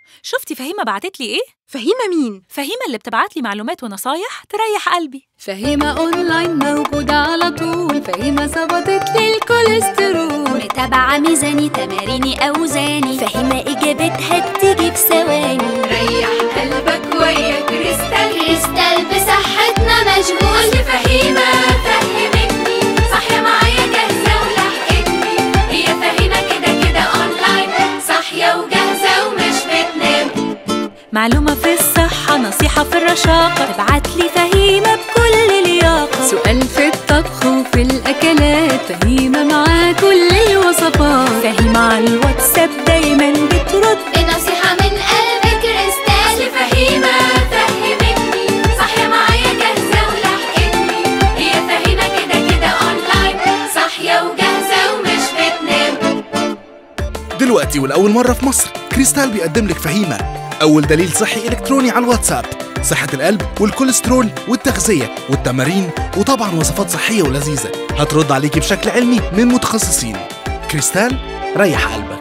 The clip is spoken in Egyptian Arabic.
شفتي فهيمة بعتت لي إيه؟ فهيمة مين؟ فهيمة اللي بتبعت لي معلومات ونصايح تريح قلبي فهيمة أونلاين موجودة على طول فهيمة ظبطت لي الكوليسترول متابعة ميزاني تماريني أوزاني فهيمة إجابتها بتيجي في ثواني ريح قلبك ويا كريستال كريستال بصحتنا مشغول أصل فهيمة فهمتني صاحية معايا جاهزة ولحقتني هي فهيمة كده كده أونلاين صاحية وجاهزة ومش بتنام معلومة في الصحة نصيحة في الرشاقة تبعت لي فهيمة بكل لياقة سؤال في الطبخ وفي الأكلات فهيمة معاه كل الوصفات فهيمة على الواتساب دايما بترد بنصيحة من قلب كريستال أصل فهيمة فهمتني صاحية معايا جاهزة ولحقتني هي فهيمة كده كده أونلاين صاحية وجاهزة ومش بتنام دلوقتي والأول مرة في مصر كريستال بيقدم لك فهيمة أول دليل صحي إلكتروني على الواتساب صحة القلب والكوليسترول والتغذية والتمارين وطبعا وصفات صحية ولذيذة هترد عليكي بشكل علمي من متخصصين كريستال ريح قلبك